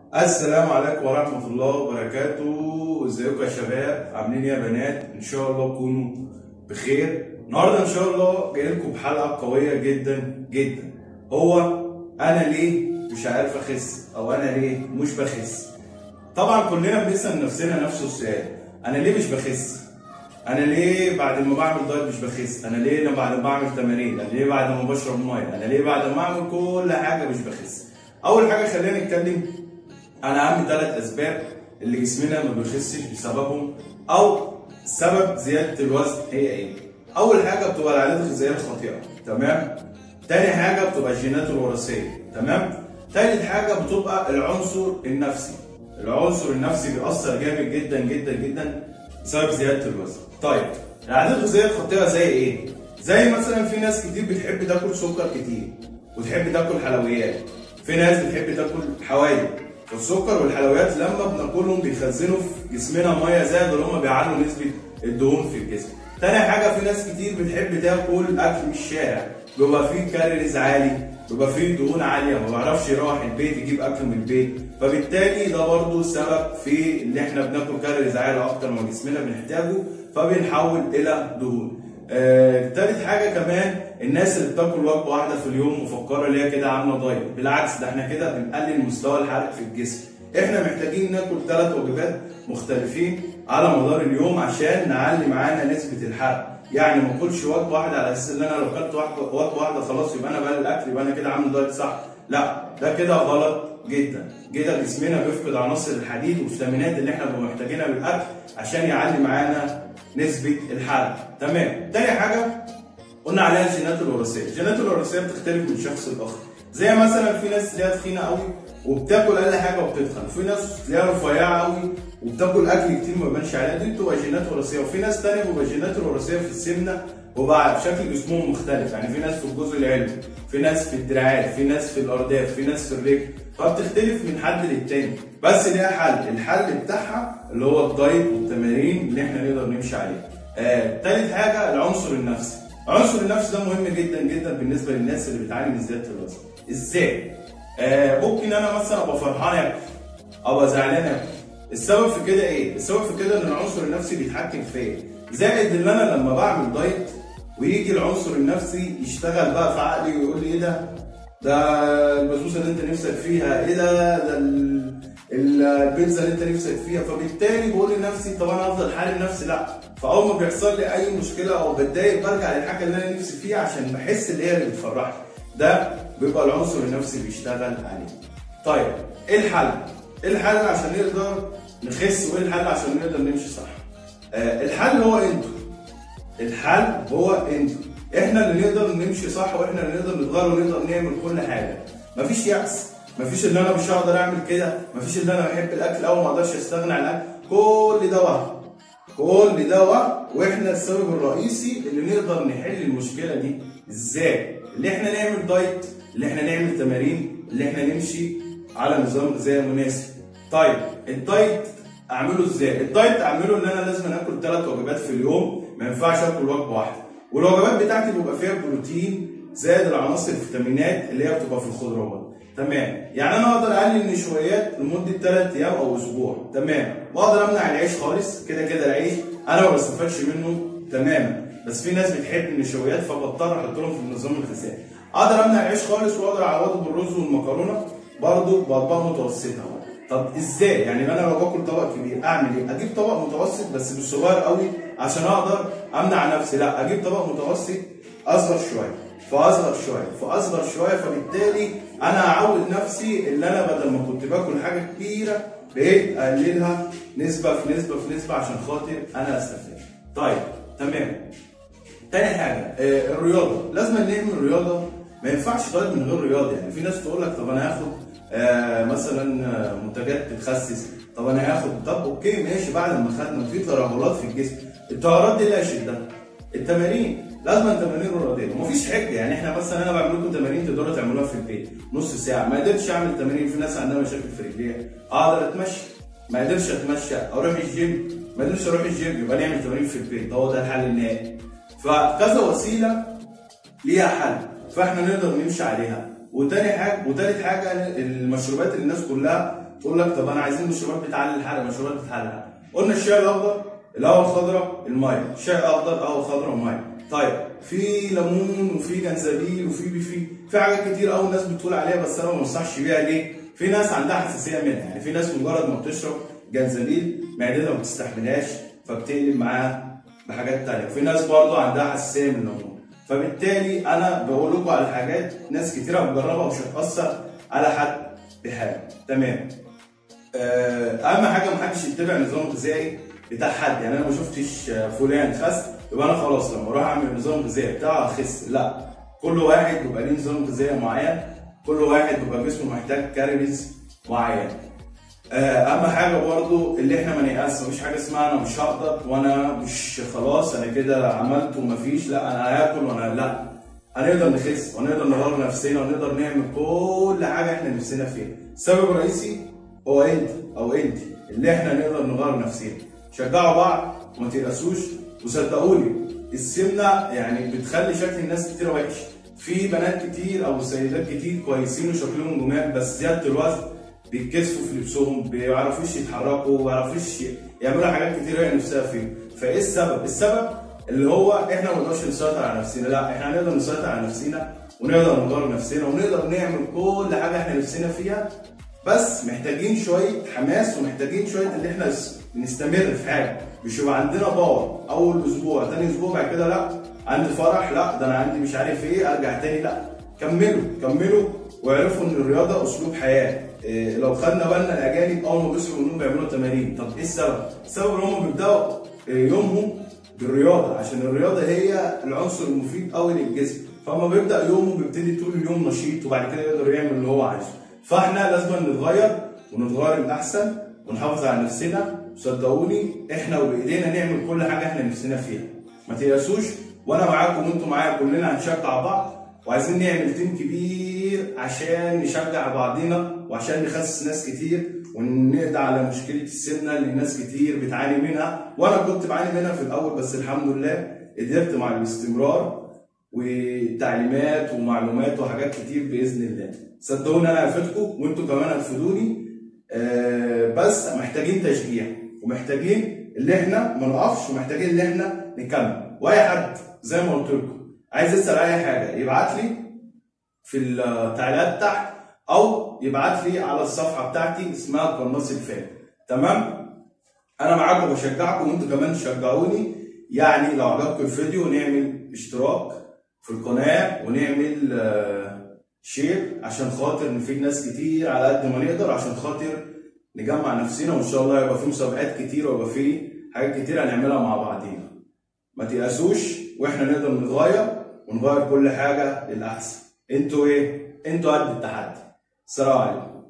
السلام عليكم ورحمة الله وبركاته ازيكم يا شباب عاملين ايه يا بنات ان شاء الله تكونوا بخير النهارده ان شاء الله جاي لكم بحلقة قوية جدا جدا هو انا ليه مش عارف اخس او انا ليه مش بخس طبعا كلنا بنسأل نفسنا نفس السؤال انا ليه مش بخس انا ليه بعد ما بعمل دايت مش بخس انا ليه لما بعد ما بعمل تمارين انا ليه بعد ما بشرب ميه انا ليه بعد ما اعمل كل حاجه مش بخس اول حاجه خلينا نتكلم عن اهم ثلاث اسباب اللي جسمنا ما بيخسش بسببهم او سبب زياده الوزن هي ايه اول حاجه بتبقى العادات الغذائيه الخاطئه تمام تاني حاجه بتبقى الجينات الوراثيه تمام تالت حاجه بتبقى العنصر النفسي العنصر النفسي بيأثر جامد جدا جدا جدا بسبب زياده الوزن طيب العادات الغذائيه الخاطئه زي ايه زي مثلا في ناس كتير بتحب تاكل سكر كتير وتحب تاكل حلويات في ناس بتحب تاكل حوادق السكر والحلويات لما بناكلهم بيخزنوا في جسمنا ميه زائد اللي هم بيعلوا نسبه الدهون في الجسم. تاني حاجه في ناس كتير بتحب تاكل اكل من الشارع بيبقى فيه كالوريز عالي بيبقى فيه دهون عاليه ما بيعرفش يروح البيت يجيب اكل من البيت فبالتالي ده برضه سبب في ان احنا بناكل كالوريز عاليه اكتر ما جسمنا بنحتاجه فبنحول الى دهون. آه، تالت حاجه كمان الناس اللي بتاكل وجبه واحده في اليوم مفكره اللي هي كده عامله دايت بالعكس ده احنا كده بنقلل مستوى الحرق في الجسم احنا محتاجين ناكل ثلاث وجبات مختلفين على مدار اليوم عشان نعلي معانا نسبه الحرق يعني ما اكلش وجبه واحده على اساس ان انا لو اكلت وجبه واحده خلاص يبقى انا بقلل الاكل يبقى انا كده عامل دايت صح لا ده كده غلط جدا كده جسمنا بيفقد عناصر الحديد والفيتامينات اللي احنا بنبقى محتاجينها بالاكل عشان يعلي معانا نسبه الحرق تمام تاني حاجه قلنا عليها الجينات الوراثيه الجينات الوراثيه بتختلف من شخص لاخر زي مثلا في ناس تلاقيها تخينه قوي وبتاكل اقل حاجه وبتتخن في ناس تلاقيها رفيعه قوي وبتاكل اكل كتير ما يبانش عليها دي بتبقى جينات وراثيه وفي ناس تانية بتبقى جينات الوراثيه في السمنه وبقى شكل جسمهم مختلف يعني في ناس في الجزء العلوي في ناس في الدراعات في ناس في الارداف في ناس في الرجل فبتختلف من حد للتاني بس ليها حل الحل بتاعها اللي هو الدايت والتمارين اللي احنا نقدر نمشي عليها آه، تالت حاجه العنصر النفسي العنصر النفسي ده مهم جدا جدا بالنسبه للناس اللي بتعاني من زياده الوزن ازاي آه ممكن انا مثلا ابقى فرحان اكل ابقى زعلان اكل السبب في كده ايه السبب في كده ان العنصر النفسي بيتحكم فيا زائد ان انا لما بعمل دايت ويجي العنصر النفسي يشتغل بقى في عقلي ويقول لي ايه ده ده البسبوسه اللي انت نفسك فيها ايه ده ده ال- ال- البيتزا اللي انت نفسك فيها فبالتالي بقول لنفسي طب انا افضل حالي نفسي لا فاول ما بيحصل لي اي مشكله او بتضايق برجع للحاجه اللي انا نفسي فيها عشان بحس اللي هي اللي بتفرحني ده بيبقى العنصر النفسي بيشتغل عليه طيب ايه الحل ايه الحل عشان نقدر نخس وايه الحل عشان نقدر نمشي صح آه الحل هو انتوا الحل هو انتوا احنا اللي نقدر نمشي صح واحنا اللي نقدر نتغير ونقدر نعمل كل حاجه مفيش يأس مفيش اللي انا مش هقدر اعمل كده مفيش اللي انا بحب الاكل او ما اقدرش استغنى عن الاكل كل ده وهم كل ده وهم واحنا السبب الرئيسي اللي نقدر نحل المشكله دي ازاي اللي احنا نعمل دايت اللي احنا نعمل تمارين اللي احنا نمشي على نظام غذائي مناسب طيب الدايت اعمله ازاي الدايت اعمله ان انا لازم اكل ثلاث وجبات في اليوم ما ينفعش اكل وجبه واحده والوجبات بتاعتي بيبقى فيها بروتين زائد العناصر الفيتامينات اللي هي بتبقى في الخضروات تمام يعني انا اقدر اقلل النشويات لمده 3 ايام او اسبوع تمام واقدر امنع العيش خالص كده كده العيش انا ما بستفادش منه تماما بس في ناس بتحب النشويات فبضطر احط لهم في النظام الغذائي اقدر امنع العيش خالص واقدر اعوضه بالرز والمكرونه برضه باطباق متوسطه طب ازاي يعني انا لو باكل طبق كبير اعمل ايه اجيب طبق متوسط بس مش صغير قوي عشان اقدر امنع نفسي لا اجيب طبق متوسط اصغر شويه فاصغر شويه فاصغر شويه فبالتالي انا اعود نفسي اللي انا بدل ما كنت باكل حاجه كبيره بقيت اقللها نسبه في نسبه في نسبه عشان خاطر انا استفاد طيب تمام تاني حاجه آه الرياضه لازم نعمل رياضه ما ينفعش دايت من غير رياضه يعني في ناس تقول لك طب انا هاخد آه مثلا آه، منتجات بتخسس طب انا هاخد طب اوكي ماشي بعد ما خدنا في ترهلات في الجسم التهارات دي لا شدها التمارين لازم تمارين رياضيه ومفيش حجه يعني احنا مثلا انا بعمل لكم تمارين تقدروا تعملوها في البيت نص ساعه ما قدرتش اعمل تمارين في ناس عندها مشاكل في رجليها اقدر اتمشى ما قدرش اتمشى اروح الجيم ما قدرش اروح الجيم يبقى نعمل تمارين في البيت هو ده الحل النهائي فكذا وسيله ليها حل فاحنا نقدر نمشي عليها وتاني حاجه وتالت حاجه المشروبات اللي الناس كلها تقول لك طب انا عايزين مشروبات بتعلي الحرق مشروبات بتعلي الحرق قلنا الشاي الاخضر القهوه الخضراء الميه شاي اخضر قهوه خضراء وميه طيب في ليمون وفي جنزبيل وفي في في حاجات كتير قوي الناس بتقول عليها بس انا ما بنصحش بيها ليه؟ في ناس عندها حساسيه منها يعني في ناس مجرد ما بتشرب جنزبيل معدتها ما بتستحملهاش فبتقلب معاها بحاجات تانية وفي ناس برضه عندها حساسيه من الليمون فبالتالي انا بقول لكم على حاجات ناس كتيره بتجربها ومش هتاثر على حد بحاجه تمام آه، اهم حاجه ما حدش يتبع نظام غذائي بتاع حد يعني انا ما شفتش فلان خس يبقى انا خلاص لما اروح اعمل نظام غذائي بتاعه اخس لا كل واحد بيبقى ليه نظام غذائي معين كل واحد بيبقى جسمه محتاج كالوريز معين آه، اهم حاجه برضو اللي احنا ما نيأس مفيش حاجه اسمها انا مش هقدر وانا مش خلاص انا كده عملت ومفيش لا انا هاكل وانا لا هنقدر نخس ونقدر نغير نفسنا ونقدر نعمل كل حاجه احنا نفسنا فيها السبب الرئيسي هو انت او انت اللي احنا نقدر نغير نفسنا شجعوا بعض وما تيأسوش وصدقوني السمنه يعني بتخلي شكل الناس كتير وحش في بنات كتير او سيدات كتير كويسين وشكلهم جمال بس زياده الوزن بيتكسفوا في لبسهم ما بيعرفوش يتحركوا ما بيعرفوش يعملوا حاجات كتير هي نفسها فيها فايه السبب؟ السبب اللي هو احنا ما نقدرش نسيطر على نفسنا لا احنا هنقدر نسيطر على نفسنا ونقدر نغير نفسنا ونقدر نعمل كل حاجه احنا نفسنا فيها بس محتاجين شويه حماس ومحتاجين شويه اللي احنا نستمر في حاجه مش يبقى عندنا باور اول اسبوع تاني اسبوع بعد كده لا عندي فرح لا ده انا عندي مش عارف ايه ارجع تاني لا كملوا كملوا واعرفوا ان الرياضه اسلوب حياه إيه لو خدنا بالنا الاجانب اول ما بيصحوا من النوم بيعملوا تمارين طب ايه السبب؟ السبب ان هم بيبداوا يومهم بالرياضه عشان الرياضه هي العنصر المفيد قوي للجسم فاما بيبدا يومه بيبتدي طول اليوم نشيط وبعد كده يقدر يعمل اللي هو عايزه فاحنا لازم نتغير ونتغير الاحسن ونحافظ على نفسنا صدقوني احنا وبايدينا نعمل كل حاجه احنا نفسنا فيها ما تيأسوش وانا معاكم وانتم معايا كلنا هنشجع بعض وعايزين نعمل تيم كبير عشان نشجع بعضينا وعشان نخسس ناس كتير ونقضي على مشكله السمنه اللي ناس كتير بتعاني منها وانا كنت بعاني منها في الاول بس الحمد لله قدرت مع الاستمرار وتعليمات ومعلومات وحاجات كتير باذن الله صدقوني انا هفيدكم وانتوا كمان هتفيدوني آه بس محتاجين تشجيع ومحتاجين اللي احنا ما نقفش ومحتاجين اللي احنا نكمل واي حد زي ما قلت لكم عايز يسال اي حاجه يبعت لي في التعليقات تحت او يبعت لي على الصفحه بتاعتي اسمها قناص الفات تمام انا معاكم وبشجعكم وانتوا كمان تشجعوني يعني لو عجبكم الفيديو نعمل اشتراك في القناه ونعمل شير عشان خاطر نفيد ناس كتير على قد ما نقدر عشان خاطر نجمع نفسنا وان شاء الله يبقى في مسابقات كتير ويبقى في حاجات كتير هنعملها مع بعضينا ما تيأسوش واحنا نقدر نتغير ونغير كل حاجه للاحسن انتوا ايه انتوا قد التحدي السلام عليكم